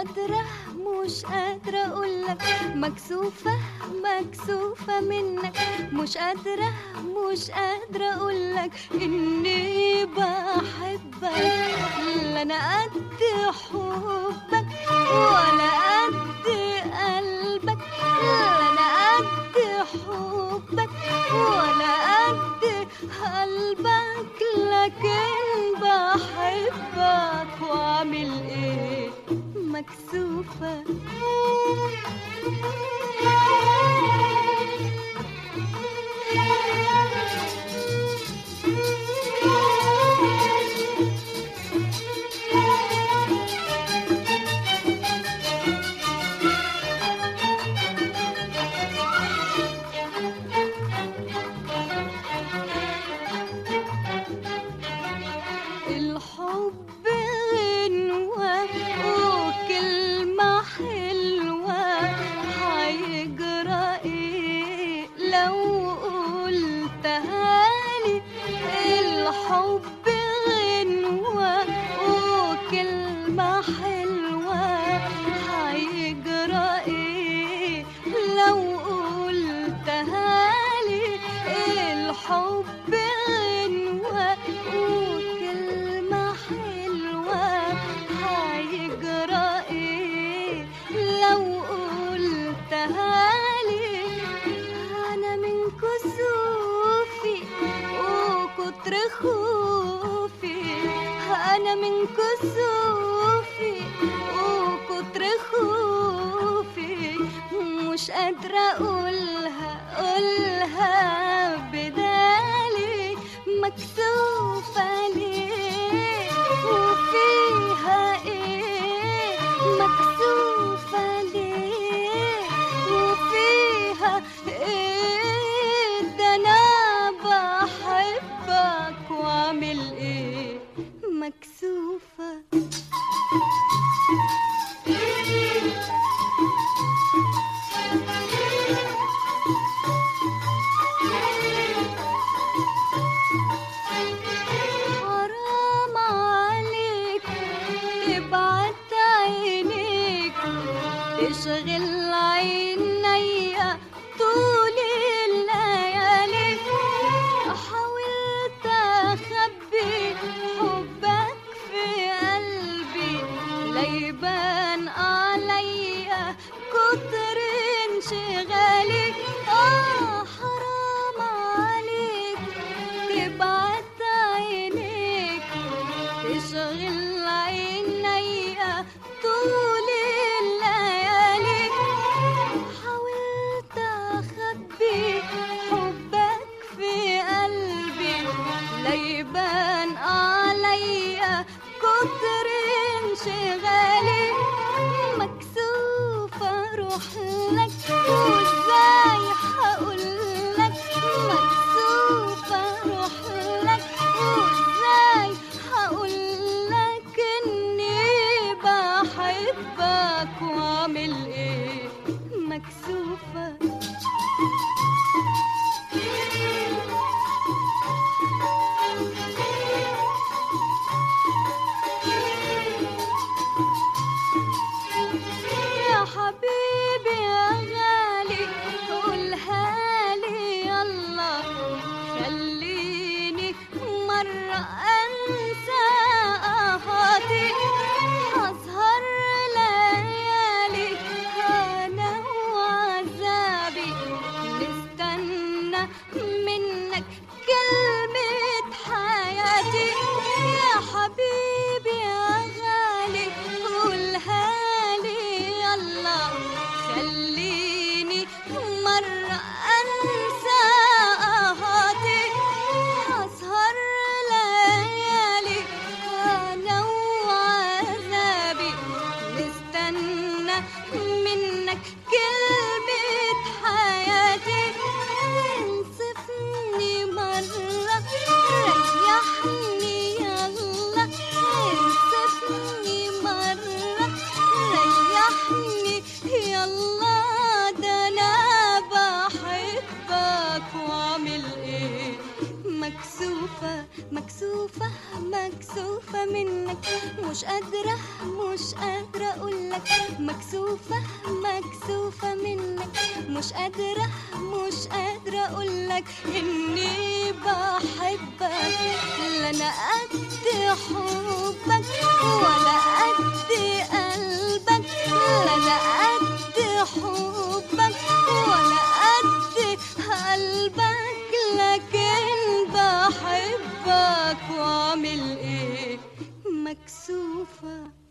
قادرة مش قادرة أقولك مكسوفة مكسوفة منك مش قادرة مش قادرة أقولك إني بحبك لا أنا قد حبك ولا قد قلبك لا أنا قد حبك ولا قد قلبك لكن بحبك وأعمل إيه مكسوفة الحب غنوة وكلمة حلوة هيجرى ايه لو قلتها لي الحب غنوة وكلمة حلوة هيجرى ايه لو قلتها لي الحب غنوة وكلمة حلوة هيجرى ايه لو قلتها لي انا من كسوفي وكتر خوفي انا من كسوفي وكتر خوفي مش قادرة اقولها اقولها بدالي مكسوفة ليه وفيها ايه مكسوفة ليه وفيها ايه ده انا بحبك واعمل ايه مكسوفة حرام عليك تبعت عينيك تشغل عينيا طول الليالي حاولت اخبي حبك في قلبي ليبان عليا كتر انشغالي اه حرام عليك تبعت عينيك تشغل عينيا طول الليالي حاولت اخبي حبك في قلبي ليبان عليا كتر انشغالي مكسوفة اروح لك وازاي هقول لك مكسوفة اروح لك وازاي هقول لك اني بحبك واعمل ايه مكسوفة يا حبيبي يا غالي مكسوفة مكسوفة مكسوفة منك مش قادرة مش قادرة أقولك مكسوفة مكسوفة منك مش قادرة مش قادرة أقولك إني بحبك لا أنا قد حبك ولا قد قلبك لا أنا قد حبك ولا قد قلبك لكن بحبك واعمل ايه مكسوفة